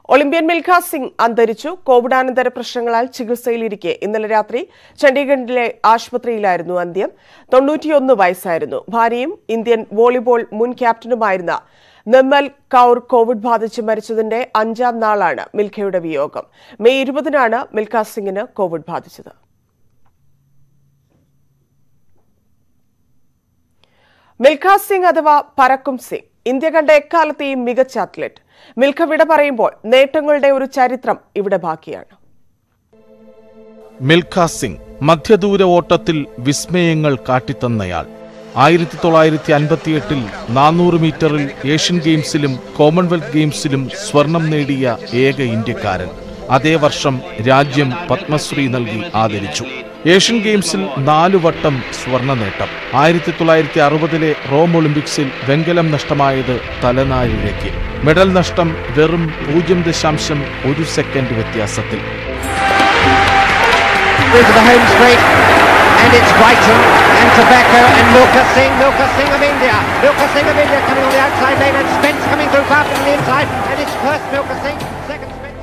Olympian Milkha Singh അന്തരിച്ചു കോവിഡാനന്തര പ്രശ്നങ്ങളാൽ ചികിത്സയിലിരിക്കെ ഇന്നലെ രാത്രി ചണ്ഡീഗഡിലെ ആശുപത്രിയിലായിരുന്നു അന്ത്യം തൊണ്ണൂറ്റിയൊന്ന് വയസ്സായിരുന്നു ഭാര്യയും ഇന്ത്യൻ വോളിബോൾ മുൻ ക്യാപ്റ്റനുമായിരുന്ന നിർമ്മൽ കൌർ കോവിഡ് ബാധിച്ച് മരിച്ചതിന്റെ അഞ്ചാം നാളാണ് മിൽഖയുടെ വിയോഗം മെയ് ഇരുപതിനാണ് മിൽഖ സിംഗിന് കോവിഡ് ബാധിച്ചത് മിൽഖ സിംഗ് അഥവാ പരക്കും സിംഗ് ഇന്ത്യ കണ്ട എക്കാലത്തെയും മികച്ച അത്ലറ്റ് മിൽഖ വിട പറയുമ്പോൾ നേട്ടങ്ങളുടെ ഒരു ചരിത്രം ഇവിടെ ബാക്കിയാണ് മിൽഖ സിംഗ് മധ്യദൂര ഓട്ടത്തിൽ വിസ്മയങ്ങൾ കാട്ടിത്തന്നയാൾ ആയിരത്തി തൊള്ളായിരത്തി അൻപത്തിയെട്ടിൽ നാനൂറ് മീറ്ററിൽ ഏഷ്യൻ ഗെയിംസിലും കോമൺവെൽത്ത് ഗെയിംസിലും സ്വർണം നേടിയ ഏക ഇന്ത്യക്കാരൻ അതേ വർഷം രാജ്യം പത്മശ്രീ നൽകി ആദരിച്ചു ഏഷ്യൻ ഗെയിംസിൽ നാലു വട്ടം സ്വർണ്ണ നേട്ടം ആയിരത്തി തൊള്ളായിരത്തി അറുപതിലെ റോം ഒളിമ്പിക്സിൽ വെങ്കലം നഷ്ടമായത് തലനാരിഴയ്ക്ക് മെഡൽ നഷ്ടം വെറും പൂജ്യം ദശാംശം ഒരു സെക്കൻഡ് വ്യത്യാസത്തിൽ through to the home straight. And it's Brighton and Tobacco and Milka Singh, Milka Singh of India. Milka Singh of India coming on the outside lane and Spence coming through fast from the inside. And it's first Milka Singh, second Spence.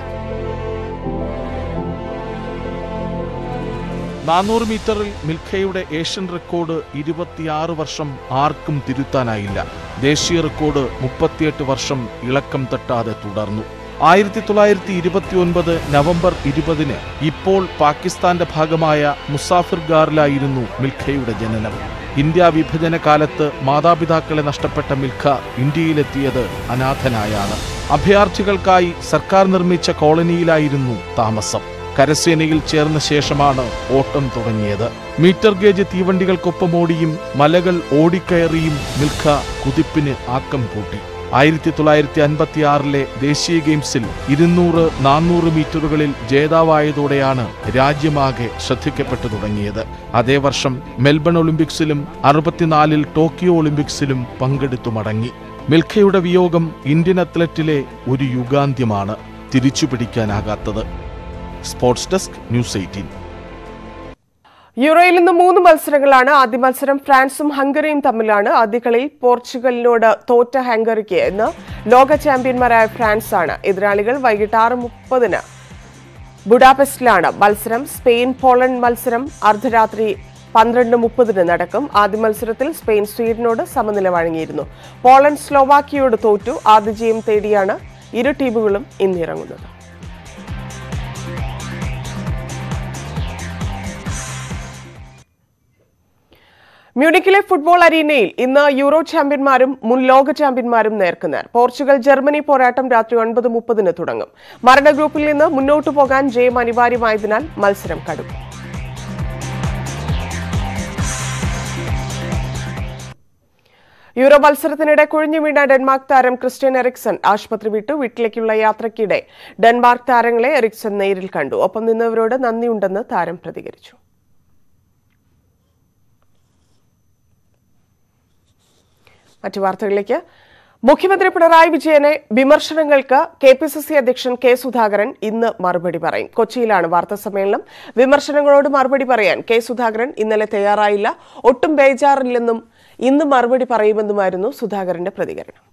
നാനൂറ് മീറ്ററിൽ മിൽഖയുടെ Asian record ഇരുപത്തിയാറ് വർഷം ആർക്കും തിരുത്താനായില്ല ദേശീയ record മുപ്പത്തിയെട്ട് വർഷം ഇളക്കം തട്ടാതെ തുടർന്നു ആയിരത്തി തൊള്ളായിരത്തി ഇരുപത്തിയൊൻപത് നവംബർ ഇരുപതിന് ഇപ്പോൾ പാകിസ്ഥാന്റെ ഭാഗമായ മുസാഫിർഗാറിലായിരുന്നു മിൽഖയുടെ ജനനം ഇന്ത്യ വിഭജന കാലത്ത് മാതാപിതാക്കളെ നഷ്ടപ്പെട്ട മിൽഖ ഇന്ത്യയിലെത്തിയത് അനാഥനായാണ് അഭയാർത്ഥികൾക്കായി സർക്കാർ നിർമ്മിച്ച കോളനിയിലായിരുന്നു താമസം കരസേനയിൽ ചേർന്ന ശേഷമാണ് ഓട്ടം തുടങ്ങിയത് മീറ്റർ ഗേജ് തീവണ്ടികൾക്കൊപ്പം ഓടിയും മലകൾ ഓടിക്കയറിയും മിൽഖ കുതിപ്പിന് ആക്കം കൂട്ടി ആയിരത്തി തൊള്ളായിരത്തി അൻപത്തി ആറിലെ ദേശീയ ഗെയിംസിൽ ഇരുന്നൂറ് നാനൂറ് മീറ്ററുകളിൽ ജേതാവായതോടെയാണ് രാജ്യമാകെ ശ്രദ്ധിക്കപ്പെട്ടു തുടങ്ങിയത് അതേ വർഷം മെൽബൺ ഒളിമ്പിക്സിലും അറുപത്തിനാലിൽ ടോക്കിയോ ഒളിമ്പിക്സിലും പങ്കെടുത്തു മടങ്ങി മിൽഖയുടെ വിയോഗം ഇന്ത്യൻ അത്ലറ്റിലെ ഒരു യുഗാന്ത്യമാണ് തിരിച്ചുപിടിക്കാനാകാത്തത് സ്പോർട്സ് ഡെസ്ക് ന്യൂസ് എയ്റ്റീൻ യൂറോയിൽ ഇന്ന് മൂന്ന് മത്സരങ്ങളാണ് ആദ്യ മത്സരം ഫ്രാൻസും ഹംഗറിയും തമ്മിലാണ് ആദ്യ കളിയിൽ പോർച്ചുഗലിനോട് തോറ്റ ഹംഗറിക്ക് ഇന്ന് ലോക ചാമ്പ്യന്മാരായ ഫ്രാൻസ് ആണ് എതിരാളികൾ വൈകിട്ട് ആറ് മുപ്പതിന് ബുഡാപെസ്റ്റിലാണ് മത്സരം സ്പെയിൻ പോളണ്ട് മത്സരം അർദ്ധരാത്രി പന്ത്രണ്ട് മുപ്പതിന് നടക്കും ആദ്യ മത്സരത്തിൽ സ്പെയിൻ സ്വീഡനോട് സമനില വഴങ്ങിയിരുന്നു പോളണ്ട് സ്ലോവാക്കിയോട് തോറ്റു ആദ്യ ജയം തേടിയാണ് ഇരു ടീമുകളും ഇന്നിറങ്ങുന്നത് മ്യൂണിക്കിലെ ഫുട്ബോൾ അരീനയിൽ ഇന്ന് യൂറോ ചാമ്പ്യന്മാരും മുൻ ലോക ചാമ്പ്യന്മാരും നേർക്കുനേർ പോർച്ചുഗൽ ജർമ്മനി പോരാട്ടം രാത്രി ഒൻപത് മുപ്പതിന് തുടങ്ങും മരണ ഗ്രൂപ്പിൽ നിന്ന് മുന്നോട്ടു പോകാൻ ജയം അനിവാര്യമായതിനാൽ മത്സരം കടുക്കും യൂറോ മത്സരത്തിനിടെ കുഴിഞ്ഞു വീണ ഡെൻമാർക്ക് താരം ക്രിസ്ത്യൻ എറിക്സൺ ആശുപത്രി വിട്ടു വീട്ടിലേക്കുള്ള യാത്രയ്ക്കിടെ ഡെൻമാർക്ക് താരങ്ങളെ എറിക്സൺ നേരിൽ കണ്ടു ഒപ്പം നിന്നവരോട് നന്ദിയുണ്ടെന്ന് താരം പ്രതികരിച്ചു മറ്റു വാർത്തകളിലേക്ക് മുഖ്യമന്ത്രി പിണറായി വിജയനെ വിമർശനങ്ങൾക്ക് കെ പി സി സി അധ്യക്ഷൻ കെ സുധാകരൻ ഇന്ന് മറുപടി പറയും കൊച്ചിയിലാണ് വാർത്താ സമ്മേളനം വിമർശനങ്ങളോട് മറുപടി പറയാൻ കെ സുധാകരൻ ഇന്നലെ തയ്യാറായില്ല ഒട്ടും ബേജാറില്ലെന്നും ഇന്ന് മറുപടി പറയുമെന്നുമായിരുന്നു സുധാകരന്റെ പ്രതികരണം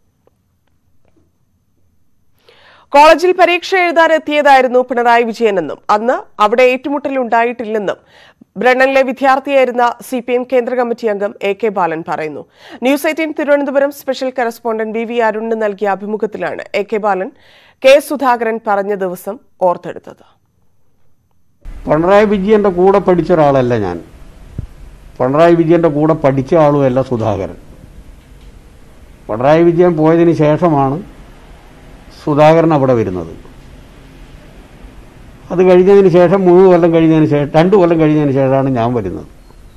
കോളേജിൽ പരീക്ഷ എഴുതാൻ എത്തിയതായിരുന്നു പിണറായി വിജയനെന്നും അന്ന് അവിടെ ഏറ്റുമുട്ടൽ ഉണ്ടായിട്ടില്ലെന്നും ബ്രണ്ണനിലെ വിദ്യാർത്ഥിയായിരുന്ന സി പി എം കേന്ദ്ര കമ്മിറ്റി അംഗം എ കെ ബാലൻ പറയുന്നു news eighteen Thiruvananthapuram special correspondent V V അരുണിന് നൽകിയ അഭിമുഖത്തിലാണ് A K Balan K Sudhakaran പറഞ്ഞ ദിവസം ഓർത്തെടുത്തത് പിണറായി വിജയന്റെ കൂടെ പഠിച്ച ഒരാളല്ല ഞാൻ പിണറായി വിജയന്റെ കൂടെ പഠിച്ച ആളുമല്ല സുധാകരൻ പിണറായി വിജയൻ പോയതിന് ശേഷമാണ് സുധാകരൻ അവിടെ വരുന്നത് അത് കഴിഞ്ഞതിന് ശേഷം മൂന്ന് കൊല്ലം കഴിഞ്ഞതിന് ശേഷം രണ്ട് കൊല്ലം കഴിഞ്ഞതിന് ശേഷമാണ് ഞാൻ വരുന്നത്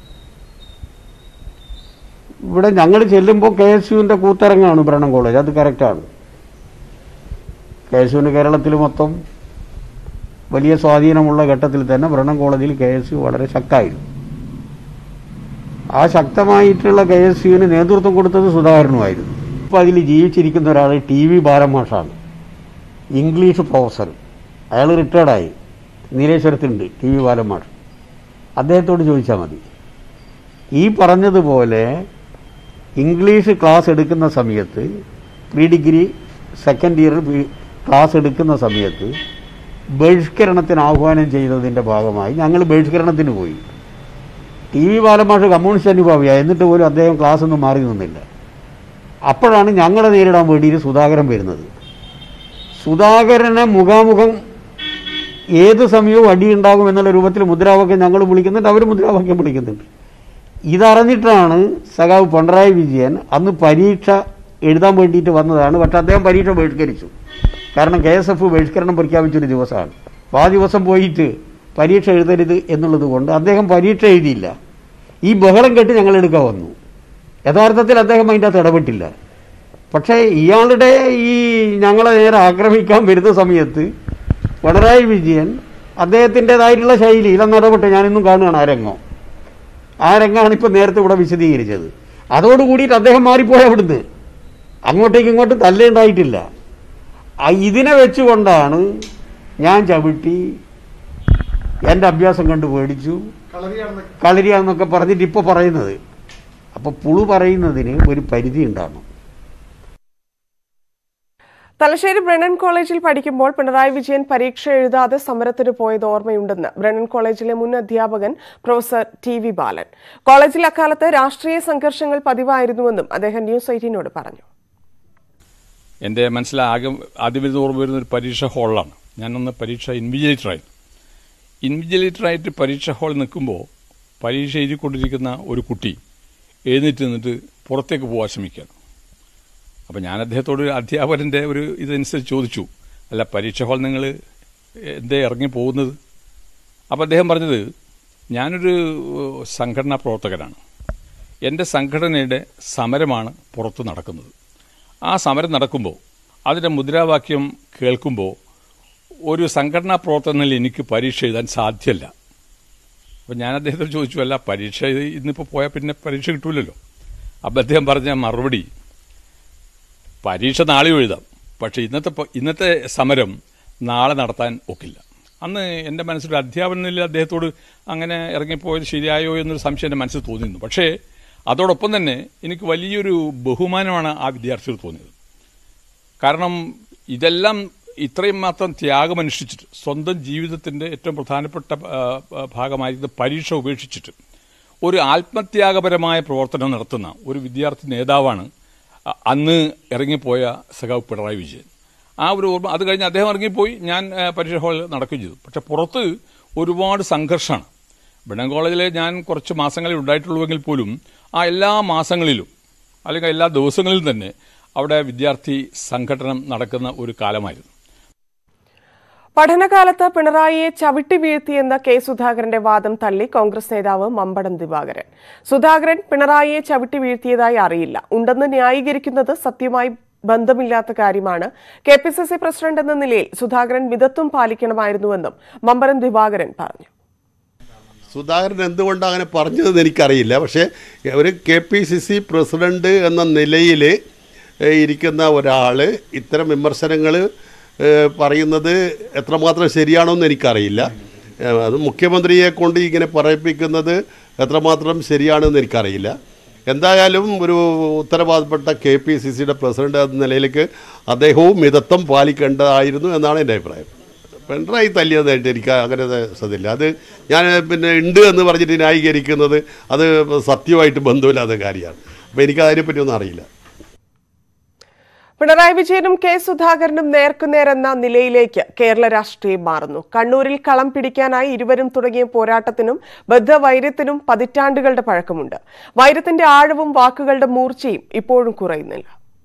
ഇവിടെ ഞങ്ങൾ ചെല്ലുമ്പോൾ കെ എസ് യുവിൻ്റെ കൂത്തിറങ്ങാണ് ബ്രണ്ണം കോളേജ് അത് കറക്റ്റാണ് കെ എസ് യുവിന് കേരളത്തിൽ മൊത്തം വലിയ സ്വാധീനമുള്ള ഘട്ടത്തിൽ തന്നെ ബ്രണ്ണം കോളേജിൽ കെ എസ് യു വളരെ ശക്തമായിരുന്നു ആ ശക്തമായിട്ടുള്ള കെ എസ് യുവിന് നേതൃത്വം കൊടുത്തത് സുധാകരനുമായിരുന്നു ഇപ്പോൾ അതിൽ ജീവിച്ചിരിക്കുന്ന ഒരാൾ ടി വി ബാലമാഷാണ് ഇംഗ്ലീഷ് പ്രൊഫസർ അയാൾ റിട്ടയർഡായി നീലേശ്വരത്തുണ്ട് ടി വി ബാലമാഷ് അദ്ദേഹത്തോട് ചോദിച്ചാൽ മതി ഈ പറഞ്ഞതുപോലെ ഇംഗ്ലീഷ് ക്ലാസ് എടുക്കുന്ന സമയത്ത് pre degree second year class എടുക്കുന്ന സമയത്ത് ബഹിഷ്കരണത്തിന് ആഹ്വാനം ചെയ്തതിൻ്റെ ഭാഗമായി ഞങ്ങൾ ബഹിഷ്കരണത്തിന് പോയി ടി വി ബാലമാഷ് കമ്മ്യൂണിസ്റ്റ് അനുഭാവിയാണ് എന്നിട്ട് പോലും അദ്ദേഹം ക്ലാസ് ഒന്നും മാറി നിന്നില്ല അപ്പോഴാണ് ഞങ്ങളെ നേരിടാൻ വേണ്ടിയിട്ട് സുധാകരൻ വരുന്നത് സുധാകരനെ മുഖാമുഖം ഏത് സമയവും അടിയുണ്ടാകും എന്നുള്ള രൂപത്തിൽ മുദ്രാവാക്യം ഞങ്ങൾ വിളിക്കുന്നുണ്ട് അവർ മുദ്രാവാക്യം വിളിക്കുന്നുണ്ട് ഇതറിഞ്ഞിട്ടാണ് സഖാവ് പിണറായി വിജയൻ അന്ന് പരീക്ഷ എഴുതാൻ വേണ്ടിയിട്ട് വന്നതാണ് പക്ഷെ അദ്ദേഹം പരീക്ഷ ബഹിഷ്കരിച്ചു കാരണം കെ എസ് എഫ് ബഹിഷ്കരണം പ്രഖ്യാപിച്ചൊരു ദിവസമാണ് അപ്പോൾ ആ ദിവസം പോയിട്ട് പരീക്ഷ എഴുതരുത് എന്നുള്ളത് കൊണ്ട് അദ്ദേഹം പരീക്ഷ എഴുതിയില്ല ഈ ബഹളം കെട്ട് ഞങ്ങൾ എടുക്കാൻ വന്നു യഥാർത്ഥത്തിൽ അദ്ദേഹം അതിൻ്റെ അകത്ത് ഇടപെട്ടില്ല പക്ഷേ ഇയാളുടെ ഈ ഞങ്ങളെ നേരെ ആക്രമിക്കാൻ വരുന്ന സമയത്ത് പിണറായി വിജയൻ അദ്ദേഹത്തിൻ്റെതായിട്ടുള്ള ശൈലിയിൽ അന്ന് ഇടപെട്ട് ഞാനിന്നും കാണുകയാണ് ആ രംഗം ആ രംഗമാണ് ഇപ്പോൾ നേരത്തെ ഇവിടെ വിശദീകരിച്ചത് അതോടുകൂടിയിട്ട് അദ്ദേഹം മാറിപ്പോയ അവിടുന്ന് അങ്ങോട്ടേക്ക് ഇങ്ങോട്ടും തല്ലേണ്ടായിട്ടില്ല ആ ഇതിനെ വെച്ചുകൊണ്ടാണ് ഞാൻ ചവിട്ടി എൻ്റെ അഭ്യാസം കണ്ട് പേടിച്ചു കളരിയാന്നൊക്കെ പറഞ്ഞിട്ട് ഇപ്പോൾ പറയുന്നത് അപ്പോൾ പുളു പറയുന്നതിന് ഒരു പരിധി ഉണ്ടാകണം തലശ്ശേരി ബ്രണ്ണൻ കോളേജിൽ പഠിക്കുമ്പോൾ പിണറായി വിജയൻ പരീക്ഷ എഴുതാതെ സമരത്തിന് പോയത് ഓർമ്മയുണ്ടെന്ന് ബ്രണ്ണൻ കോളേജിലെ മുൻ അധ്യാപകൻ പ്രൊഫസർ ടി വി ബാലൻ കോളേജിൽ അക്കാലത്ത് രാഷ്ട്രീയ സംഘർഷങ്ങൾ പതിവായിരുന്നുവെന്നും അദ്ദേഹം ന്യൂസ് എയ്റ്റീനോട് പറഞ്ഞു എൻ്റെ മനസ്സിലാകെ ആദ്യം വരുന്ന ഓർമ്മ വരുന്ന ഒരു പരീക്ഷ ഹാളിലാണ് ഞാനന്ന് പരീക്ഷ ഇൻവിജിലേറ്ററായി ഇൻവിജിലേറ്ററായിട്ട് പരീക്ഷ ഹാളിൽ നിൽക്കുമ്പോൾ പരീക്ഷ എഴുതിക്കൊണ്ടിരിക്കുന്ന ഒരു കുട്ടി എഴുന്നേറ്റ് നിന്നിട്ട് പുറത്തേക്ക് പോകാൻ ശ്രമിക്കുകയാണ് അപ്പോൾ ഞാൻ അദ്ദേഹത്തോട് അധ്യാപകൻ്റെ ഒരു ഇതനുസരിച്ച് ചോദിച്ചു അല്ല പരീക്ഷ ഹാൾ നിങ്ങൾ എന്തേ ഇറങ്ങി പോകുന്നത് അപ്പോൾ അദ്ദേഹം പറഞ്ഞത് ഞാനൊരു ഏഹ്, സംഘടനാ പ്രവർത്തകനാണ് എൻ്റെ സംഘടനയുടെ സമരമാണ് പുറത്ത് നടക്കുന്നത് ആ സമരം നടക്കുമ്പോൾ അതിൻ്റെ മുദ്രാവാക്യം കേൾക്കുമ്പോൾ ഒരു സംഘടനാ പ്രവർത്തനത്തിൽ എനിക്ക് പരീക്ഷ എഴുതാൻ സാധ്യമല്ല അപ്പം ഞാൻ അദ്ദേഹത്തോട് ചോദിച്ചു അല്ല പരീക്ഷ ഇത് ഇന്നിപ്പോൾ പോയാൽ പിന്നെ പരീക്ഷ കിട്ടൂലല്ലോ അപ്പം അദ്ദേഹം പറഞ്ഞ മറുപടി പരീക്ഷ നാളെ എഴുതാം പക്ഷേ ഇന്നത്തെ പ- ഇന്നത്തെ സമരം നാളെ നടത്താൻ ഒക്കില്ല അന്ന് എൻ്റെ മനസ്സിലൊരു അധ്യാപനത്തിൽ അദ്ദേഹത്തോട് അങ്ങനെ ഇറങ്ങിപ്പോയത് ശരിയായോ എന്നൊരു സംശയം എൻ്റെ മനസ്സിൽ തോന്നിയിരുന്നു പക്ഷേ അതോടൊപ്പം തന്നെ എനിക്ക് വലിയൊരു ബഹുമാനമാണ് ആ വിദ്യാർത്ഥികൾ തോന്നിയത് കാരണം ഇതെല്ലാം ഇത്രയും മാത്രം ത്യാഗമനുഷ്ഠിച്ചിട്ട് സ്വന്തം ജീവിതത്തിൻ്റെ ഏറ്റവും പ്രധാനപ്പെട്ട ആ, ആ, ഭാഗമായിരുന്ന പരീക്ഷ ഉപേക്ഷിച്ചിട്ട് ഒരു ആത്മത്യാഗപരമായ പ്രവർത്തനം നടത്തുന്ന ഒരു വിദ്യാർത്ഥി നേതാവാണ് അ- അന്ന് ഇറങ്ങിപ്പോയ സഖാവ് പിണറായി വിജയൻ ആ ഒരു ഓർമ്മ അത് കഴിഞ്ഞ് അദ്ദേഹം ഇറങ്ങിപ്പോയി ഞാൻ ആ, പരീക്ഷ ഹാളിൽ നടക്കുകയും ചെയ്തു പക്ഷെ പുറത്ത് ഒരുപാട് സംഘർഷമാണ് ബ്രണ്ണൻ കോളേജിൽ ഞാൻ കുറച്ച് മാസങ്ങളിൽ ഉണ്ടായിട്ടുള്ളുവെങ്കിൽ പോലും ആ എല്ലാ മാസങ്ങളിലും അല്ലെങ്കിൽ എല്ലാ ദിവസങ്ങളിലും തന്നെ അവിടെ വിദ്യാർത്ഥി സംഘടന നടക്കുന്ന ഒരു കാലമായിരുന്നു പഠനകാലത്ത് പിണറായിയെ ചവിട്ടി വീഴ്ത്തിയെന്ന കെ സുധാകരന്റെ വാദം തള്ളി കോൺഗ്രസ് നേതാവ് മമ്പടം ദിവാകരൻ സുധാകരൻ പിണറായിയെ ചവിട്ടി വീഴ്ത്തിയതായി അറിയില്ല ഉണ്ടെന്ന് ന്യായീകരിക്കുന്നത് സത്യമായി ബന്ധമില്ലാത്ത കാര്യമാണ് K P C C president എന്ന നിലയിൽ സുധാകരൻ മിതത്വം പാലിക്കണമായിരുന്നുവെന്നും മമ്പടം ദിവാകരൻ പറഞ്ഞു സുധാകരൻ എന്തുകൊണ്ട് അങ്ങനെ പറഞ്ഞതെന്ന് എനിക്കറിയില്ല പക്ഷേ ഒരു K P C C president എന്ന നിലയിൽ ഇരിക്കുന്ന ഒരാൾ ഇത്തരം വിമർശനങ്ങൾ പറയുന്നത് എത്രമാത്രം ശരിയാണോന്ന് എനിക്കറിയില്ല ഏഹ്, അത് മുഖ്യമന്ത്രിയെ കൊണ്ട് ഇങ്ങനെ പറയിപ്പിക്കുന്നത് എത്രമാത്രം ശരിയാണെന്ന് എനിക്കറിയില്ല എന്തായാലും ഒരു ഉത്തരവാദപ്പെട്ട കെ പി സി സിയുടെ പ്രസിഡന്റ് എന്ന നിലയിലേക്ക് അദ്ദേഹവും മിതത്വം പാലിക്കേണ്ടതായിരുന്നു എന്നാണ് എൻ്റെ അഭിപ്രായം പിണറായി തല്ലിയതായിട്ട് എനിക്ക് അങ്ങനെ ശ്രദ്ധയില്ല അത് ഞാൻ പിന്നെ ഉണ്ട് എന്ന് പറഞ്ഞിട്ട് ന്യായീകരിക്കുന്നത് അത് സത്യമായിട്ട് ബന്ധമില്ലാത്ത കാര്യമാണ് അപ്പോൾ എനിക്ക് അതിനെപ്പറ്റി ഒന്നും അറിയില്ല പിണറായി വിജയനും കെ സുധാകരനും നേർക്കുനേരെന്ന നിലയിലേക്ക് കേരള രാഷ്ട്രീയം മാറുന്നു കണ്ണൂരിൽ കളം പിടിക്കാനായി ഇരുവരും തുടങ്ങിയ പോരാട്ടത്തിനും ബദ്ധവൈര്യത്തിനും പതിറ്റാണ്ടുകളുടെ പഴക്കമുണ്ട് വൈരത്തിന്റെ ആഴവും വാക്കുകളുടെ മൂർച്ചയും ഇപ്പോഴും കുറയുന്നില്ല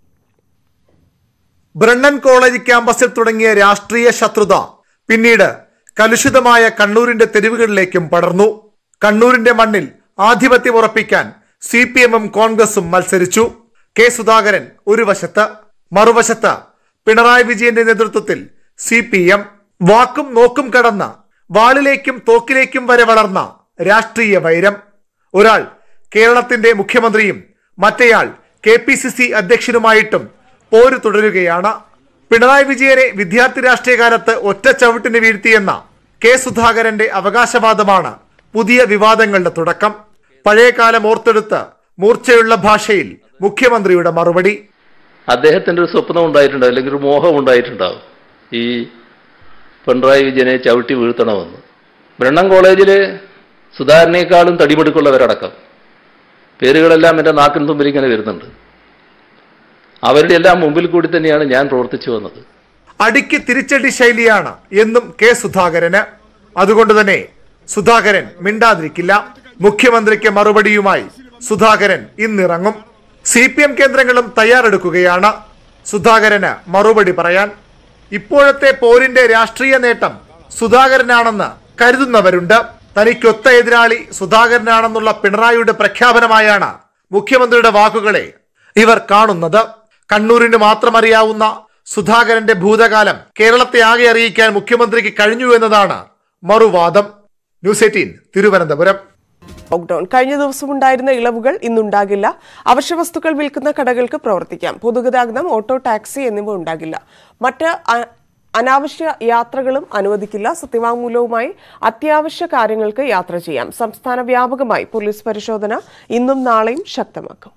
ബ്രണ്ണൻ കോളേജ് ക്യാമ്പസിൽ തുടങ്ങിയ രാഷ്ട്രീയ ശത്രുത പിന്നീട് കലുഷിതമായ കണ്ണൂരിന്റെ തെരുവുകളിലേക്കും പടർന്നു കണ്ണൂരിന്റെ മണ്ണിൽ ആധിപത്യം ഉറപ്പിക്കാൻ സി പി എമ്മും കോൺഗ്രസും മത്സരിച്ചു കെ സുധാകരൻ ഒരു വശത്ത് മറുവശത്ത് പിണറായി വിജയന്റെ നേതൃത്വത്തിൽ സി പി എം വാക്കും നോക്കും കടന്ന വാളിലേക്കും തോക്കിലേക്കും വരെ വളർന്ന രാഷ്ട്രീയ വൈരം ഒരാൾ കേരളത്തിന്റെ മുഖ്യമന്ത്രിയും മറ്റേയാൾ കെ പി സി സി അധ്യക്ഷനുമായിട്ടും പോര് തുടരുകയാണ് പിണറായി വിജയനെ വിദ്യാർത്ഥി രാഷ്ട്രീയകാലത്ത് ഒറ്റ ചവിട്ടിന് വീഴ്ത്തിയെന്ന കെ സുധാകരന്റെ അവകാശവാദമാണ് പുതിയ വിവാദങ്ങളുടെ തുടക്കം പഴയകാലം ഓർത്തെടുത്ത് മൂർച്ചയുള്ള ഭാഷയിൽ മുഖ്യമന്ത്രിയുടെ മറുപടി അദ്ദേഹത്തിന്റെ ഒരു സ്വപ്നം ഉണ്ടായിട്ടുണ്ടാവും അല്ലെങ്കിൽ ഒരു മോഹം ഉണ്ടായിട്ടുണ്ടാവും ഈ പിണറായി വിജയനെ ചവിട്ടി വീഴ്ത്തണമെന്ന് ബ്രണ്ണം കോളേജിൽ സുധാകരനേക്കാളും തടിമെടുക്കുള്ളവരടക്കം പേരുകളെല്ലാം എൻ്റെ നാക്കിൻ തുമ്പിൽ ഇങ്ങനെ വരുന്നുണ്ട് അവരുടെ എല്ലാം മുമ്പിൽ കൂടി തന്നെയാണ് ഞാൻ പ്രവർത്തിച്ചു വന്നത് അടിക്ക് തിരിച്ചടി ശൈലിയാണ് എന്നും കെ സുധാകരന് അതുകൊണ്ട് തന്നെ സുധാകരൻ മിണ്ടാതിരിക്കില്ല മുഖ്യമന്ത്രിക്ക് മറുപടിയുമായി സുധാകരൻ ഇന്നിറങ്ങും സി പി എം കേന്ദ്രങ്ങളും തയ്യാറെടുക്കുകയാണ് സുധാകരന് മറുപടി പറയാൻ ഇപ്പോഴത്തെ പോരിന്റെ രാഷ്ട്രീയ നേട്ടം സുധാകരനാണെന്ന് കരുതുന്നവരുണ്ട് തനിക്കൊത്ത എതിരാളി സുധാകരനാണെന്നുള്ള പിണറായിയുടെ പ്രഖ്യാപനമായാണ് മുഖ്യമന്ത്രിയുടെ വാക്കുകളെ ഇവർ കാണുന്നത് കണ്ണൂരിന് മാത്രം അറിയാവുന്ന സുധാകരന്റെ ഭൂതകാലം കേരളത്തെ ആകെ അറിയിക്കാൻ മുഖ്യമന്ത്രിക്ക് കഴിഞ്ഞു എന്നതാണ് മറുവാദം ന്യൂസ് എയ്റ്റീൻ തിരുവനന്തപുരം ലോക്ഡൌൺ കഴിഞ്ഞ ദിവസം ഉണ്ടായിരുന്ന ഇളവുകൾ ഇന്നുണ്ടാകില്ല അവശ്യ വസ്തുക്കൾ വിൽക്കുന്ന കടകൾക്ക് പ്രവർത്തിക്കാം പൊതുഗതാഗതം ഓട്ടോ ടാക്സി എന്നിവ ഉണ്ടാകില്ല മറ്റ് അ- അനാവശ്യ യാത്രകളും അനുവദിക്കില്ല സത്യവാങ്മൂലവുമായി അത്യാവശ്യ കാര്യങ്ങൾക്ക് യാത്ര ചെയ്യാം സംസ്ഥാന വ്യാപകമായി പോലീസ് പരിശോധന ഇന്നും നാളെയും ശക്തമാക്കും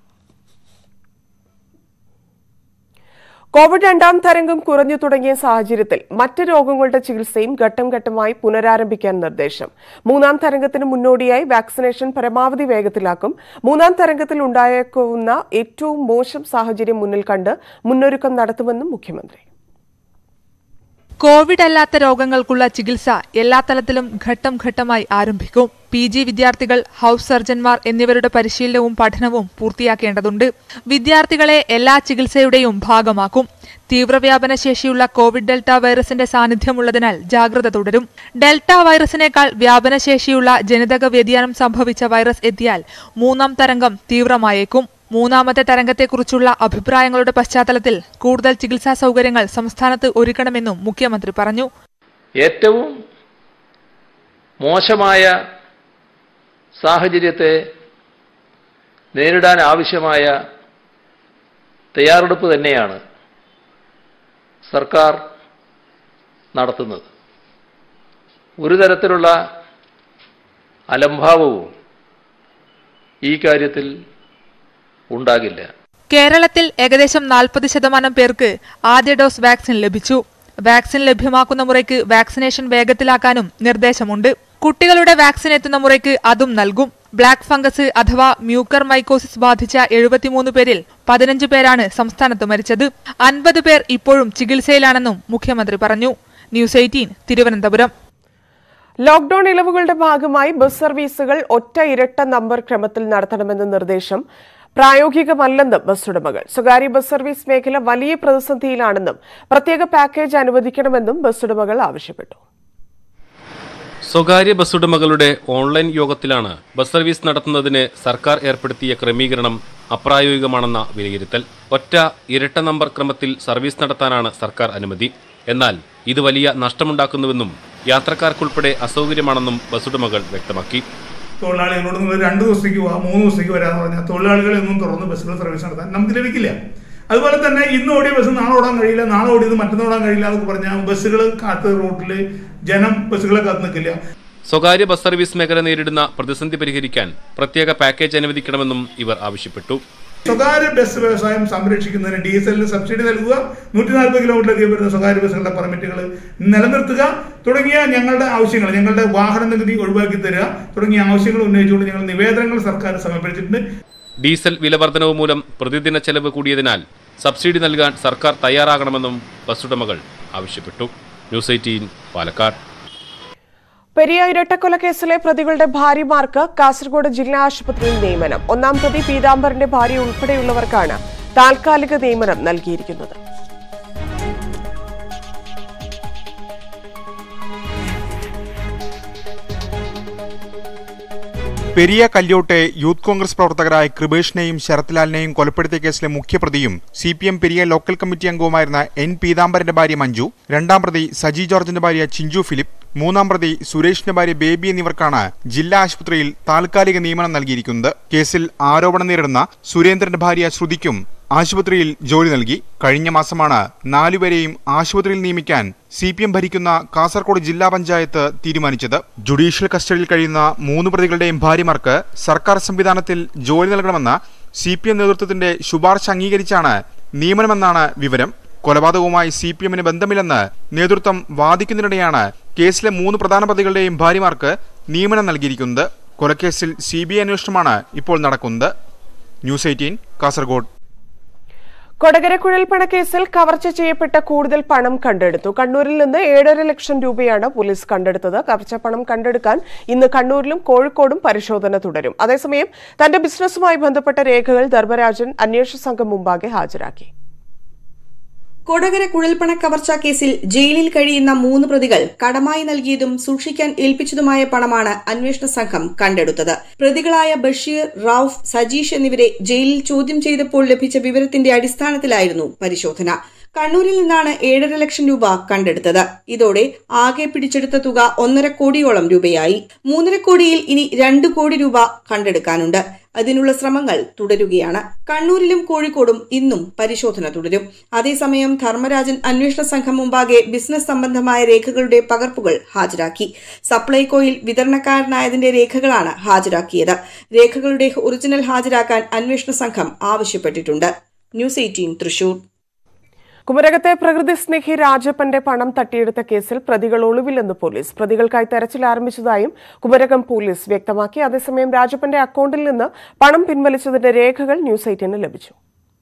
കോവിഡ് രണ്ടാം തരംഗം കുറഞ്ഞു തുടങ്ങിയ സാഹചര്യത്തിൽ മറ്റ് രോഗങ്ങളുടെ ചികിത്സയും ഘട്ടം ഘട്ടമായി പുനരാരംഭിക്കാൻ നിർദ്ദേശം മൂന്നാം തരംഗത്തിന് മുന്നോടിയായി വാക്സിനേഷൻ പരമാവധി വേഗത്തിലാക്കും മൂന്നാം തരംഗത്തിൽ ഉണ്ടായേക്കാവുന്ന ഏറ്റവും മോശം സാഹചര്യം മുന്നിൽ കണ്ട് മുന്നൊരുക്കം നടത്തുമെന്നും മുഖ്യമന്ത്രി കോവിഡ് അല്ലാത്ത രോഗങ്ങൾക്കുള്ള ചികിത്സ എല്ലാ തലത്തിലും ഘട്ടം ഘട്ടമായി ആരംഭിക്കും പി ജി വിദ്യാർത്ഥികൾ ഹൌസ് സർജൻമാർ എന്നിവരുടെ പരിശീലനവും പഠനവും പൂർത്തിയാക്കേണ്ടതുണ്ട് വിദ്യാർത്ഥികളെ എല്ലാ ചികിത്സയുടെയും ഭാഗമാക്കും തീവ്രവ്യാപന ശേഷിയുള്ള കോവിഡ് ഡെൽറ്റ വൈറസിന്റെ സാന്നിധ്യമുള്ളതിനാൽ ജാഗ്രത തുടരും ഡെൽറ്റ വൈറസിനേക്കാൾ വ്യാപനശേഷിയുള്ള ജനിതക വ്യതിയാനം സംഭവിച്ച വൈറസ് എത്തിയാൽ മൂന്നാം തരംഗം തീവ്രമായേക്കും മൂന്നാമത്തെ തരംഗത്തെക്കുറിച്ചുള്ള അഭിപ്രായങ്ങളുടെ പശ്ചാത്തലത്തിൽ കൂടുതൽ ചികിത്സാ സൗകര്യങ്ങൾ സംസ്ഥാനത്ത് ഒരുക്കണമെന്നും മുഖ്യമന്ത്രി പറഞ്ഞു ഏറ്റവും മോശമായ സാഹചര്യത്തെ നേരിടാൻ ആവശ്യമായ തയ്യാറെടുപ്പ് തന്നെയാണ് സർക്കാർ നടത്തുന്നത് ഒരു തരത്തിലുള്ള അലംഭാവവും ഈ കാര്യത്തിൽ ഉണ്ടാകില്ല കേരളത്തിൽ ഏകദേശം നാൽപ്പത് ശതമാനം പേർക്ക് ആദ്യ ഡോസ് വാക്സിൻ ലഭിച്ചു വാക്സിൻ ലഭ്യമാക്കുന്ന മുറയ്ക്ക് വാക്സിനേഷൻ വേഗത്തിലാക്കാനും നിർദ്ദേശമുണ്ട് കുട്ടികളുടെ വാക്സിൻ എത്തുന്ന മുറയ്ക്ക് അതും നൽകും ബ്ലാക്ക് ഫംഗസ് അഥവാ മ്യൂക്കർ മൈക്കോസിസ് ബാധിച്ച എഴുപത്തിമൂന്ന് പേരിൽ പതിനഞ്ച് പേരാണ് സംസ്ഥാനത്ത് മരിച്ചത് അൻപത് പേർ ഇപ്പോഴും ചികിത്സയിലാണെന്നും മുഖ്യമന്ത്രി പറഞ്ഞു ന്യൂസ് എയ്റ്റീൻ തിരുവനന്തപുരം ലോക്ഡൌൺ ഇളവുകളുടെ ഭാഗമായി ബസ് സർവീസുകൾ ഒറ്റ ഇരട്ട നമ്പർ ക്രമത്തിൽ നടത്തണമെന്ന നിർദ്ദേശം പ്രായോഗികമല്ലെന്നും ബസ് ഉടമകൾ സ്വകാര്യ ബസ് സർവീസ് മേഖല വലിയ പ്രതിസന്ധിയിലാണെന്നും പ്രത്യേക പാക്കേജ് അനുവദിക്കണമെന്നും ബസ് ഉടമകൾ ആവശ്യപ്പെട്ടു സ്വകാര്യ ബസ് ഉടമകളുടെ ഓൺലൈൻ യോഗത്തിലാണ് ബസ് സർവീസ് നടത്തുന്നതിന് സർക്കാർ ഏർപ്പെടുത്തിയ ക്രമീകരണം അപ്രായോഗികമാണെന്ന വിലയിരുത്തൽ ഒറ്റ ഇരട്ട നമ്പർ ക്രമത്തിൽ സർവീസ് നടത്താനാണ് സർക്കാർ അനുമതി എന്നാൽ ഇത് വലിയ നഷ്ടമുണ്ടാക്കുന്നുവെന്നും യാത്രക്കാർക്കുൾപ്പെടെ അസൗകര്യമാണെന്നും ബസ് ഉടമകൾ വ്യക്തമാക്കി തൊഴിലാളികളോട് നിങ്ങൾ രണ്ട് ദിവസത്തേക്ക് പോവാം മൂന്ന് ദിവസത്തേക്ക് വരാമെന്ന് പറഞ്ഞാൽ തൊഴിലാളികളെ ഒന്നും തുറന്ന് ബസ്സുകൾ സർവീസ് നടത്താൻ നമുക്ക് ലഭിക്കില്ല അതുപോലെ തന്നെ ഇന്ന് ഓടിയ ബസ് നാളെ ഓടാൻ കഴിയില്ല നാളെ ഓടിയത് മറ്റന്നാൾ ഓടാൻ കഴിയില്ല എന്നൊക്കെ പറഞ്ഞാൽ ബസ്സുകൾ കാത്ത് റോട്ടിൽ ജനം ബസ്സുകളെ കാത്ത് നിൽക്കില്ല സ്വകാര്യ ബസ് സർവീസ് മേഖല നേരിടുന്ന പ്രതിസന്ധി പരിഹരിക്കാൻ പ്രത്യേക പാക്കേജ് അനുവദിക്കണമെന്നും ഇവർ ആവശ്യപ്പെട്ടു സ്വകാര്യ ബസ് വ്യവസായം സംരക്ഷിക്കുന്നതിന് ഡീസലിന് സബ്സിഡി നൽകുക നൂറ്റി നാൽപ്പത് കിലോമീറ്ററിലേക്ക് വരുന്ന സ്വകാര്യ ബസ്സുകളുടെ പെർമിറ്റുകൾ നിലനിർത്തുക തുടങ്ങിയ ഞങ്ങളുടെ ആവശ്യങ്ങൾ ഞങ്ങളുടെ വാഹന നികുതി ഒഴിവാക്കി തരിക തുടങ്ങിയ ആവശ്യങ്ങൾ ഉന്നയിച്ചുകൊണ്ട് ഞങ്ങൾ നിവേദനങ്ങൾ സർക്കാർ സമർപ്പിച്ചിട്ടുണ്ട് ഡീസൽ വിലവർധനവ് മൂലം പ്രതിദിന ചെലവ് കൂടിയതിനാൽ സബ്സിഡി നൽകാൻ സർക്കാർ തയ്യാറാകണമെന്നും ബസ് ഉടമകൾ ആവശ്യപ്പെട്ടു ന്യൂസ് എയ്റ്റീൻ പാലക്കാട് പെരിയ ഇരട്ടക്കൊലക്കേസിലെ പ്രതികളുടെ ഭാര്യമാർക്ക് കാസർഗോഡ് ജില്ലാ ആശുപത്രിയിൽ നിയമനം ഒന്നാം പ്രതി പീതാംബറിന്റെ ഭാര്യ ഉൾപ്പെടെയുള്ളവർക്കാണ് താൽക്കാലിക നിയമനം നൽകിയിരിക്കുന്നത് പെരിയ കല്യോട്ടെ യൂത്ത് കോൺഗ്രസ് പ്രവർത്തകരായ കൃപേഷിനെയും ശരത്ലാലിനെയും കൊലപ്പെടുത്തിയ കേസിലെ മുഖ്യപ്രതിയും C P M Periya local committee അംഗവുമായിരുന്ന എൻ പീതാംബരന്റെ ഭാര്യ മഞ്ജു രണ്ടാം പ്രതി സജി ജോർജിന്റെ ഭാര്യ ചിഞ്ചു ഫിലിപ്പ് മൂന്നാം പ്രതി സുരേഷിന്റെ ഭാര്യ ബേബി എന്നിവർക്കാണ് ജില്ലാ ആശുപത്രിയിൽ താൽക്കാലിക നിയമനം നൽകിയിരിക്കുന്നത് കേസിൽ ആരോപണം നേരിടുന്ന സുരേന്ദ്രന്റെ ഭാര്യ ശ്രുതിക്കും ആശുപത്രിയിൽ ജോലി നൽകി കഴിഞ്ഞ മാസമാണ് നാലുപേരെയും ആശുപത്രിയിൽ നിയമിക്കാൻ സി പി എം ഭരിക്കുന്ന കാസർഗോഡ് ജില്ലാ പഞ്ചായത്ത് തീരുമാനിച്ചത് ജുഡീഷ്യൽ കസ്റ്റഡിയിൽ കഴിയുന്ന മൂന്ന് പ്രതികളുടെയും ഭാര്യമാർക്ക് സർക്കാർ സംവിധാനത്തിൽ ജോലി നൽകണമെന്ന സി പി എം നേതൃത്വത്തിന്റെ ശുപാർശ അംഗീകരിച്ചാണ് നിയമനമെന്നാണ് വിവരം കൊലപാതകവുമായി സി പി എമ്മിന് ബന്ധമില്ലെന്ന് നേതൃത്വം വാദിക്കുന്നതിനിടെയാണ് കേസിലെ മൂന്ന് പ്രധാന പ്രതികളുടെയും ഭാര്യമാർക്ക് നിയമനം നൽകിയിരിക്കുന്നത് കൊലക്കേസിൽ സി ബി ഐ അന്വേഷണമാണ് ഇപ്പോൾ നടക്കുന്നത് ന്യൂസ് എയ്റ്റീൻ കാസർഗോഡ് കൊടകര കുഴൽപ്പണ കേസിൽ കവർച്ച ചെയ്യപ്പെട്ട കൂടുതൽ പണം കണ്ടെടുത്തു കണ്ണൂരിൽ നിന്ന് ഏഴര ലക്ഷം രൂപയാണ് പോലീസ് കണ്ടെടുത്തത് കവർച്ച പണം കണ്ടെടുക്കാൻ ഇന്ന് കണ്ണൂരിലും കോഴിക്കോടും പരിശോധന തുടരും അതേസമയം തന്റെ ബിസിനസ്സുമായി ബന്ധപ്പെട്ട രേഖകൾ ധർമ്മരാജൻ അന്വേഷണ സംഘം മുമ്പാകെ ഹാജരാക്കി കൊടകര കുഴൽപ്പണ കവർച്ചാ കേസിൽ ജയിലിൽ കഴിയുന്ന മൂന്ന് പ്രതികൾ കടമായി നൽകിയതും സൂക്ഷിക്കാൻ ഏൽപ്പിച്ചതുമായ പണമാണ് അന്വേഷണ സംഘം കണ്ടെടുത്തത് പ്രതികളായ ബഷീർ റൌഫ് സജീഷ് എന്നിവരെ ജയിലിൽ ചോദ്യം ചെയ്തപ്പോൾ ലഭിച്ച വിവരത്തിന്റെ അടിസ്ഥാനത്തിലായിരുന്നു പരിശോധന കണ്ണൂരിൽ നിന്നാണ് ഏഴര ലക്ഷം രൂപ കണ്ടെടുത്തത് ഇതോടെ ആകെ പിടിച്ചെടുത്ത തുക ഒന്നര കോടിയോളം രൂപയായി മൂന്നര കോടിയിൽ ഇനി രണ്ട് കോടി രൂപ കണ്ടെടുക്കാനുണ്ട് അതിനുള്ള ശ്രമങ്ങൾ തുടരുകയാണ് കണ്ണൂരിലും കോഴിക്കോടും ഇന്നും പരിശോധന തുടരും അതേസമയം ധർമ്മരാജൻ അന്വേഷണ സംഘം മുമ്പാകെ ബിസിനസ് സംബന്ധമായ രേഖകളുടെ പകർപ്പുകൾ ഹാജരാക്കി സപ്ലൈകോയിൽ വിതരണക്കാരനായതിന്റെ രേഖകളാണ് ഹാജരാക്കിയത് രേഖകളുടെ ഒറിജിനൽ ഹാജരാക്കാൻ അന്വേഷണ സംഘം ആവശ്യപ്പെട്ടിട്ടുണ്ട് ന്യൂസ് എയ്റ്റീൻ തൃശൂർ കുമരകത്തെ പ്രകൃതി സ്നേഹി രാജപ്പന്റെ പണം തട്ടിയെടുത്ത കേസിൽ പ്രതികൾ ഒളിവിലെന്ന് പോലീസ് പ്രതികൾക്കായി തെരച്ചിൽ ആരംഭിച്ചതായും കുമരകം പോലീസ് വ്യക്തമാക്കി അതേസമയം രാജപ്പന്റെ അക്കൗണ്ടിൽ നിന്ന് പണം പിൻവലിച്ചതിന്റെ രേഖകൾ ന്യൂസ് എയ്റ്റീന് ലഭിച്ചു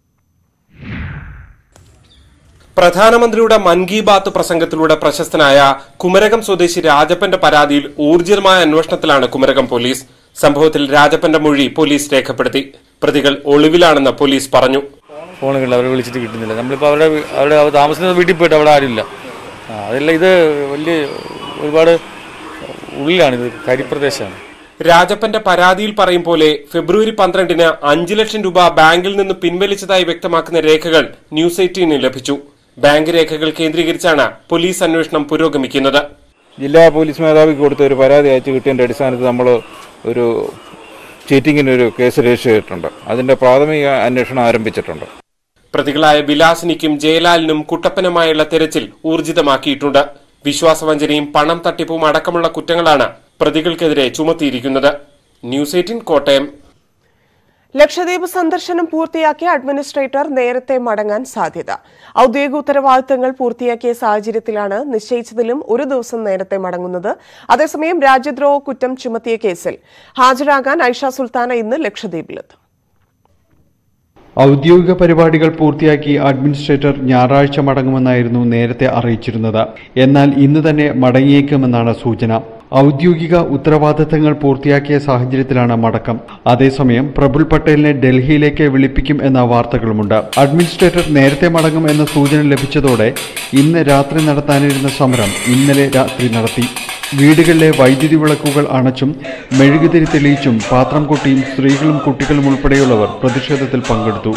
പ്രധാനമന്ത്രിയുടെ മൻ കി ബാത്ത് പ്രസംഗത്തിലൂടെ പ്രശസ്തനായ കുമരകം സ്വദേശി രാജപ്പന്റെ പരാതിയിൽ ഊർജിതമായ അന്വേഷണത്തിലാണ് കുമരകം പോലീസ് സംഭവത്തിൽ രാജപ്പന്റെ മൊഴി പോലീസ് രേഖപ്പെടുത്തി പ്രതികൾ ഒളിവിലാണെന്ന് പോലീസ് പറഞ്ഞു ഫോണുകളിൽ അവരെ വിളിച്ചിട്ട് കിട്ടുന്നില്ല നമ്മളിപ്പോൾ അവരുടെ വീ- അവരുടെ അവർ താമസിക്കുന്ന വീട്ടിൽ പോയിട്ട് അവിടെ ആരുമില്ല ആ, അതെല്ലാം ഇത് വലിയ ഒരുപാട് ഉള്ളിലാണിത് കരിപ്രദേശമാണ് രാജപ്പന്റെ പരാതിയിൽ പറയും പോലെ ഫെബ്രുവരി പന്ത്രണ്ടിന് അഞ്ചു ലക്ഷം രൂപ ബാങ്കിൽ നിന്ന് പിൻവലിച്ചതായി വ്യക്തമാക്കുന്ന രേഖകൾ ന്യൂസ് എയ്റ്റീന് ലഭിച്ചു ബാങ്ക് രേഖകൾ കേന്ദ്രീകരിച്ചാണ് പോലീസ് അന്വേഷണം പുരോഗമിക്കുന്നത് ജില്ലാ പോലീസ് മേധാവിക്ക് കൊടുത്ത ഒരു പരാതി അയച്ചു കിട്ടിയതിൻ്റെ അടിസ്ഥാനത്തിൽ നമ്മൾ ഒരു ചീറ്റിങ്ങിന് ഒരു കേസ് രജിസ്റ്റർ ചെയ്തിട്ടുണ്ട് അതിൻ്റെ പ്രാഥമിക അന്വേഷണം ആരംഭിച്ചിട്ടുണ്ട് പ്രതികളായ വിലാസിനിക്കും ജയലാലിനും കുട്ടപ്പനുമായുള്ള തെരച്ചിൽ ഊർജിതമാക്കിയിട്ടുണ്ട് വിശ്വാസവഞ്ചനയും പണം തട്ടിപ്പും അടക്കമുള്ള കുറ്റങ്ങളാണ് പ്രതികൾക്കെതിരെ ചുമത്തിയിരിക്കുന്നത് ന്യൂസ് എയ്റ്റീൻ കോട്ടയം ലക്ഷദ്വീപ് സന്ദർശനം പൂർത്തിയാക്കിയ അഡ്മിനിസ്ട്രേറ്റർ നേരത്തെ മടങ്ങാൻ സാധ്യത ഔദ്യോഗിക ഉത്തരവാദിത്തങ്ങൾ പൂർത്തിയാക്കിയ സാഹചര്യത്തിലാണ് നിശ്ചയിച്ചതിലും ഒരു ദിവസം നേരത്തെ മടങ്ങുന്നത് അതേസമയം രാജ്യദ്രോഹ കുറ്റം ചുമത്തിയ കേസിൽ ഹാജരാകാൻ ഐഷ സുൽത്താന ഇന്ന് ലക്ഷദ്വീപിലെത്തും ഔദ്യോഗിക പരിപാടികൾ പൂർത്തിയാക്കി അഡ്മിനിസ്ട്രേറ്റർ ഞായറാഴ്ച മടങ്ങുമെന്നായിരുന്നു നേരത്തെ അറിയിച്ചിരുന്നത് എന്നാൽ ഇന്ന് തന്നെ മടങ്ങിയേക്കുമെന്നാണ് സൂചന ഔദ്യോഗിക ഉത്തരവാദിത്തങ്ങൾ പൂർത്തിയാക്കിയ സാഹചര്യത്തിലാണ് മടക്കം അതേസമയം പ്രഫുൽ പട്ടേലിനെ ഡൽഹിയിലേക്ക് വിളിപ്പിക്കും എന്ന വാർത്തകളുമുണ്ട് അഡ്മിനിസ്ട്രേറ്റർ നേരത്തെ മടങ്ങും എന്ന സൂചന ലഭിച്ചതോടെ ഇന്ന് രാത്രി നടത്താനിരുന്ന സമരം ഇന്നലെ രാത്രി നടത്തി വീടുകളിലെ വൈദ്യുതി വിളക്കുകൾ അണച്ചും മെഴുകുതിരി തെളിയിച്ചും പാത്രം കൊട്ടിയും സ്ത്രീകളും കുട്ടികളും ഉൾപ്പെടെയുള്ളവർ പ്രതിഷേധത്തിൽ പങ്കെടുത്തു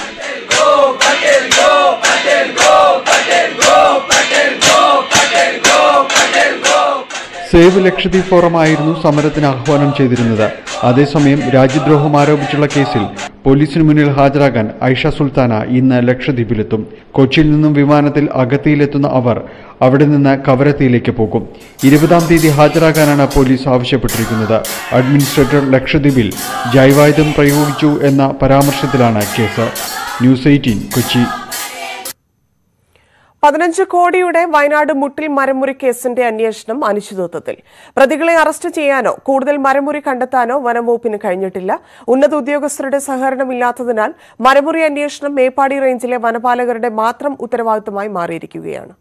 സേവ് ലക്ഷദ്വീപ് ഫോറം ആയിരുന്നു സമരത്തിന് ആഹ്വാനം ചെയ്തിരുന്നത് അതേസമയം രാജ്യദ്രോഹം ആരോപിച്ചുള്ള കേസിൽ പോലീസിന് മുന്നിൽ ഹാജരാകാൻ ഐഷ സുൽത്താന ഇന്ന് ലക്ഷദ്വീപിലെത്തും കൊച്ചിയിൽ നിന്നും വിമാനത്തിൽ അഗത്തിയിലെത്തുന്ന അവർ അവിടെ നിന്ന് കവരത്തിയിലേക്ക് പോകും ഇരുപതാം തീയതി ഹാജരാകാനാണ് പോലീസ് ആവശ്യപ്പെട്ടിരിക്കുന്നത് അഡ്മിനിസ്ട്രേറ്റർ ലക്ഷദ്വീപിൽ ജൈവായുധം പ്രയോഗിച്ചു എന്ന പരാമർശത്തിലാണ് കേസ് ന്യൂസ് എയ്റ്റീൻ കൊച്ചി പതിനഞ്ച് കോടിയുടെ വയനാട് മുട്ടിൽ മരമുറി കേസിന്റെ അന്വേഷണം അനിശ്ചിതത്വത്തിൽ പ്രതികളെ അറസ്റ്റ് ചെയ്യാനോ കൂടുതൽ മരമുറി കണ്ടെത്താനോ വനംവകുപ്പിന് കഴിഞ്ഞിട്ടില്ല ഉന്നത ഉദ്യോഗസ്ഥരുടെ സഹകരണമില്ലാത്തതിനാൽ മരമുറി അന്വേഷണം മേപ്പാടി റേഞ്ചിലെ വനപാലകരുടെ മാത്രം ഉത്തരവാദിത്തമായി മാറിയിരിക്കുകയാണ്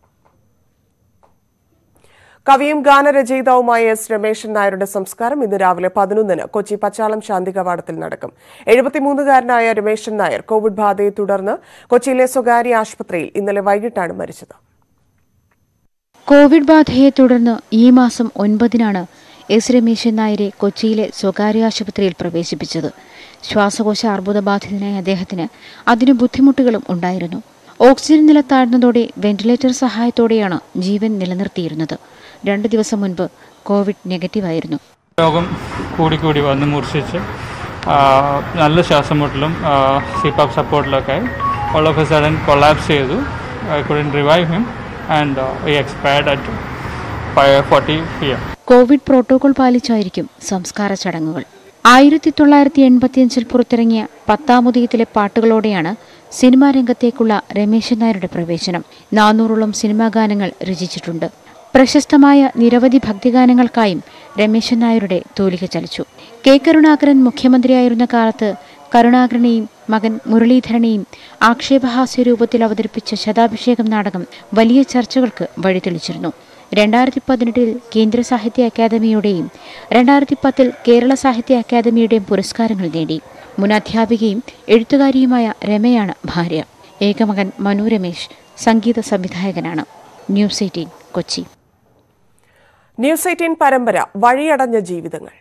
കവിയും ഗാനരചയിതാവുമായ എസ് രമേശൻ നായരുടെ സംസ്കാരം ഇന്ന് രാവിലെ പതിനൊന്നിന് കൊച്ചി പച്ചാളം ശാന്തി കവാടത്തിൽ നടക്കും എഴുപത്തിമൂന്നുകാരനായ രമേശൻ നായർ കോവിഡ് ബാധയെ തുടർന്ന് കൊച്ചിയിലെ സ്വകാര്യ ആശുപത്രിയിൽ ഇന്നലെ വൈകിട്ടാണ് മരിച്ചത് കോവിഡ് ബാധയെ തുടർന്ന് ഈ മാസം ഒൻപതിനാണ് എസ് രമേശൻ നായരെ കൊച്ചിയിലെ സ്വകാര്യ ആശുപത്രിയിൽ പ്രവേശിപ്പിച്ചത് ശ്വാസകോശ അർബുദബാധിതനായ അദ്ദേഹത്തിന് അതിന് ബുദ്ധിമുട്ടുകളും ഉണ്ടായിരുന്നു ഓക്സിജൻ നില താഴ്ന്നതോടെ വെന്റിലേറ്റർ സഹായത്തോടെയാണ് ജീവൻ നിലനിർത്തിയിരുന്നത് രണ്ട് ദിവസം മുൻപ് കോവിഡ് നെഗറ്റീവായിരുന്നു രോഗം കൂടിക്കൂടി വന്ന് മൂർച്ഛിച്ച് ആ, നല്ല ശ്വാസം മുട്ടലും സിപാപ്പ് സപ്പോർട്ടിലൊക്കെ all of a sudden collapse ചെയ്തു I couldn't revive him and he expired at five forty P M covid protocol പാലിച്ചായിരിക്കും സംസ്കാര ചടങ്ങുകൾ ആയിരത്തി തൊള്ളായിരത്തി എൺപത്തിയഞ്ചിൽ പുറത്തിറങ്ങിയ പത്താമുദയത്തിലെ പാട്ടുകളോടെയാണ് സിനിമാ രംഗത്തേക്കുള്ള രമേശൻ നായരുടെ പ്രവേശനം നാനൂറോളം സിനിമാ ഗാനങ്ങൾ രചിച്ചിട്ടുണ്ട് പ്രശസ്തമായ നിരവധി ഭക്തിഗാനങ്ങൾക്കായും രമേശൻ നായരുടെ തൂലിക ചലിച്ചു കെ കരുണാകരൻ മുഖ്യമന്ത്രിയായിരുന്ന കാലത്ത് കരുണാകരനെയും മകൻ മുരളീധരനെയും ആക്ഷേപഹാസ്യ രൂപത്തിൽ അവതരിപ്പിച്ച ശതാഭിഷേകം നാടകം വലിയ ചർച്ചകൾക്ക് വഴിതെളിച്ചിരുന്നു രണ്ടായിരത്തി പതിനെട്ടിൽ കേന്ദ്ര സാഹിത്യ അക്കാദമിയുടെയും രണ്ടായിരത്തി പത്തിൽ കേരള സാഹിത്യ അക്കാദമിയുടെയും പുരസ്കാരങ്ങൾ നേടി മുൻ അധ്യാപികയും എഴുത്തുകാരിയുമായ രമയാണ് ഭാര്യ ഏകമകൻ മനു രമേശ് സംഗീത സംവിധായകനാണ് news eighteen Kochi news eighteen പരമ്പര വഴിയടഞ്ഞ ജീവിതങ്ങൾ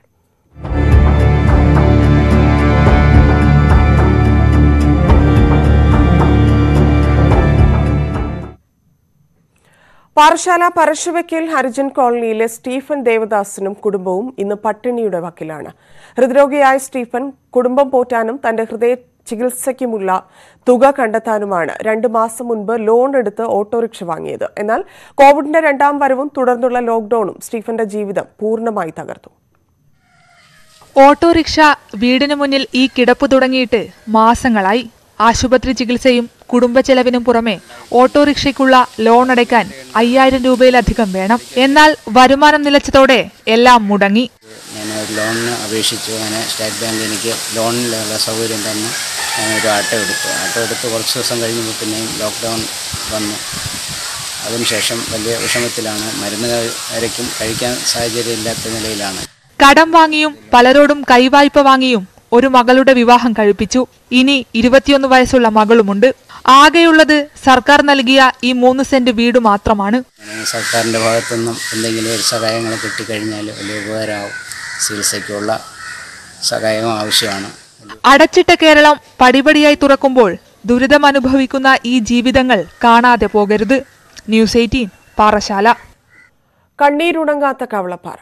പാറശാല പരശുവയ്ക്കൽ ഹരിജൻ കോളനിയിലെ സ്റ്റീഫൻ ദേവദാസിനും കുടുംബവും ഇന്ന് പട്ടിണിയുടെ വക്കിലാണ് ഹൃദ്രോഗിയായ സ്റ്റീഫൻ കുടുംബം പോറ്റാനും തന്റെ ഹൃദയ ചികിത്സയ്ക്കുമുള്ള തുക കണ്ടെത്താനുമാണ് രണ്ടു മാസം മുൻപ് ലോൺ എടുത്ത് ഓട്ടോറിക്ഷ വാങ്ങിയത് എന്നാൽ കോവിഡിന്റെ രണ്ടാം വരവും തുടർന്നുള്ള ലോക്ഡൌണും സ്റ്റീഫന്റെ ജീവിതം പൂർണ്ണമായി തകർത്തു ഓട്ടോറിക്ഷ വീടിന് മുന്നിൽ ഈ കിടപ്പ് തുടങ്ങിയിട്ട് മാസങ്ങളായി ആശുപത്രി ചികിത്സയും കുടുംബ ചെലവിനും പുറമെ ഓട്ടോറിക്ഷയ്ക്കുള്ള ലോൺ അടയ്ക്കാൻ അയ്യായിരം രൂപയിലധികം വേണം എന്നാൽ വരുമാനം നിലച്ചതോടെ എല്ലാം മുടങ്ങി ഞാൻ ഒരു ലോണിന് അപേക്ഷിച്ചു അങ്ങനെ സ്റ്റേറ്റ് ബാങ്ക് എനിക്ക് ലോണിനുള്ള സൗകര്യം തന്നു ഞാൻ ഒരു ആട്ടോ എടുത്തു ആട്ടോ എടുത്ത് കുറച്ച് ദിവസം കഴിഞ്ഞപ്പോൾ പിന്നെയും ലോക്ക്ഡൗൺ വന്നു അതിനുശേഷം വലിയ വിഷമത്തിലാണ് മരുന്ന് വരയ്ക്കും കഴിക്കാൻ സാഹചര്യമില്ലാത്ത നിലയിലാണ് കടം വാങ്ങിയും പലരോടും കൈവായ്പ വാങ്ങിയും ഒരു മകളുടെ വിവാഹം കഴിപ്പിച്ചു ഇനി ഇരുപത്തിയൊന്ന് വയസ്സുള്ള മകളുമുണ്ട് ആകെയുള്ളത് സർക്കാർ നൽകിയ ഈ മൂന്ന് സെന്റ് വീട് മാത്രമാണ് അങ്ങനെ സർക്കാരിൻ്റെ ഭാഗത്തുനിന്നും എന്തെങ്കിലും ഒരു സഹായങ്ങൾ കിട്ടിക്കഴിഞ്ഞാൽ വലിയ ഉപകാരമാവും ചികിത്സയ്ക്കുള്ള സഹായവും ആവശ്യമാണ് അടച്ചിട്ട കേരളം പടിപടിയായി തുറക്കുമ്പോൾ ദുരിതം അനുഭവിക്കുന്ന ഈ ജീവിതങ്ങൾ കാണാതെ പോകരുത് ന്യൂസ് എയ്റ്റീൻ പാറശാല കണ്ണീരുണങ്ങാത്ത കവളപ്പാറ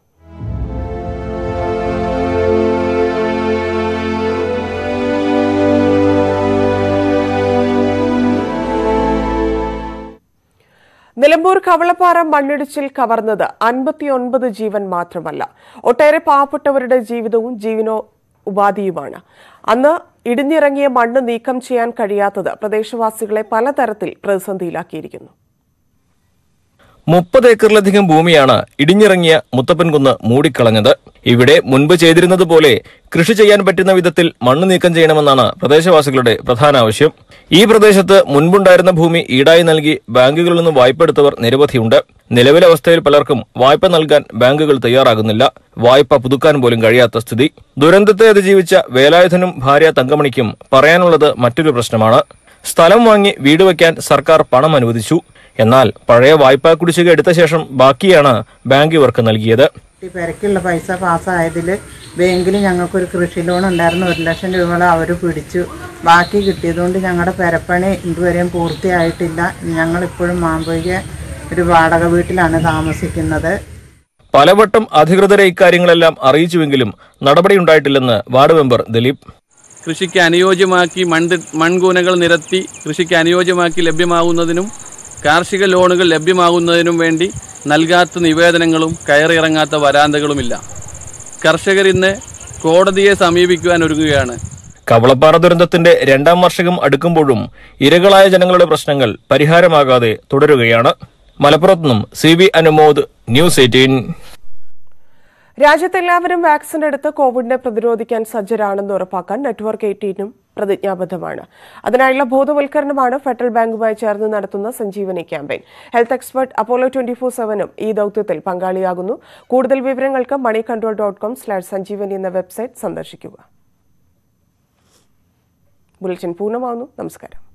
നിലമ്പൂർ കവളപ്പാറ മണ്ണിടിച്ചിൽ കവർന്നത് അൻപത്തിയൊൻപത് ജീവൻ മാത്രമല്ല ഒട്ടേറെ പാവപ്പെട്ടവരുടെ ജീവിതവും ജീവനോ ഉപാധിയുമാണ് അന്ന് ഇടിഞ്ഞിറങ്ങിയ മണ്ണ് നീക്കം ചെയ്യാൻ കഴിയാത്തത് പ്രദേശവാസികളെ പലതരത്തിൽ പ്രതിസന്ധിയിലാക്കിയിരിക്കുന്നു മുപ്പത് ഏക്കറിലധികം ഭൂമിയാണ് ഇടിഞ്ഞിറങ്ങിയ മുത്തപ്പൻകുന്ന് മൂടിക്കളഞ്ഞത് ഇവിടെ മുൻപ് ചെയ്തിരുന്നത് പോലെ കൃഷി ചെയ്യാൻ പറ്റുന്ന വിധത്തിൽ മണ്ണ് നീക്കം ചെയ്യണമെന്നാണ് പ്രദേശവാസികളുടെ പ്രധാന ആവശ്യം ഈ പ്രദേശത്ത് മുൻപുണ്ടായിരുന്ന ഭൂമി ഈടായി നൽകി ബാങ്കുകളിൽ നിന്ന് വായ്പ എടുത്തവർ നിരവധിയുണ്ട് നിലവിലെ അവസ്ഥയിൽ പലർക്കും വായ്പ നൽകാൻ ബാങ്കുകൾ തയ്യാറാകുന്നില്ല വായ്പ പുതുക്കാൻ പോലും കഴിയാത്ത സ്ഥിതി ദുരന്തത്തെ അതിജീവിച്ച വേലായുധനും ഭാര്യ തങ്കമണിക്കും പറയാനുള്ളത് മറ്റൊരു പ്രശ്നമാണ് സ്ഥലം വാങ്ങി വീട് വയ്ക്കാൻ സർക്കാർ പണം അനുവദിച്ചു എന്നാൽ പഴയ വായ്പാ കുടിശ്ശിക എടുത്ത ശേഷം ബാക്കിയാണ് ബാങ്ക് ഇവർക്ക് നൽകിയത് ഈ പെരക്കുള്ള പൈസ പാസ്സായതിൽ ബാങ്കിൽ ഞങ്ങൾക്കൊരു കൃഷി ലോൺ ഉണ്ടായിരുന്നു ഒരു ലക്ഷം രൂപ അവർ പിടിച്ചു ബാക്കി കിട്ടിയതുകൊണ്ട് ഞങ്ങളുടെ പെരപ്പണി ഇതുവരെയും പൂർത്തിയായിട്ടില്ല ഞങ്ങളിപ്പോഴും മാമ്പൊയ്ക്ക് ഒരു വാടക വീട്ടിലാണ് താമസിക്കുന്നത് പലവട്ടം അധികൃതരെ ഇക്കാര്യങ്ങളെല്ലാം അറിയിച്ചുവെങ്കിലും നടപടിയുണ്ടായിട്ടില്ലെന്ന് വാർഡ് മെമ്പർ ദിലീപ് കൃഷിക്ക് അനുയോജ്യമാക്കി മണ്ണ് മൺകൂനകൾ നിരത്തി കൃഷിക്ക് അനുയോജ്യമാക്കി ലഭ്യമാകുന്നതിനും കാർഷിക ലോണുകൾ ലഭ്യമാകുന്നതിനും വേണ്ടി നൽകാത്ത നിവേദനങ്ങളും കയറിയിറങ്ങാത്ത വരാന്തകളുമില്ല കർഷകർ ഇന്ന് കോടതിയെ സമീപിക്കുവാൻ ഒരുങ്ങുകയാണ് കവളപ്പാറ ദുരന്തത്തിന്റെ രണ്ടാം വർഷകം അടുക്കുമ്പോഴും ഇരകളായ ജനങ്ങളുടെ പ്രശ്നങ്ങൾ പരിഹാരമാകാതെ തുടരുകയാണ് മലപ്പുറത്തുനിന്നും C B Anumod news eighteen രാജ്യത്തെല്ലാവരും വാക്സിൻ എടുത്ത് കോവിഡിനെ പ്രതിരോധിക്കാൻ സജ്ജരാണെന്ന് ഉറപ്പാക്കാൻ നെറ്റ്വർക്ക് എയ്റ്റീനും പ്രതിജ്ഞാബദ്ധമാണ് അതിനായുള്ള ബോധവൽക്കരണമാണ് ഫെഡറൽ ബാങ്കുമായി ചേർന്ന് നടത്തുന്ന Sanjeevani campaign health expert Apollo twenty four സെവനും ഈ ദൌത്യത്തിൽ പങ്കാളിയാകുന്നു കൂടുതൽ വിവരങ്ങൾക്ക് money control dot com slash Sanjeevani എന്ന വെബ്സൈറ്റ് സന്ദർശിക്കുക ബുള്ളറ്റിൻ പൂർണ്ണമാവുന്നു നമസ്കാരം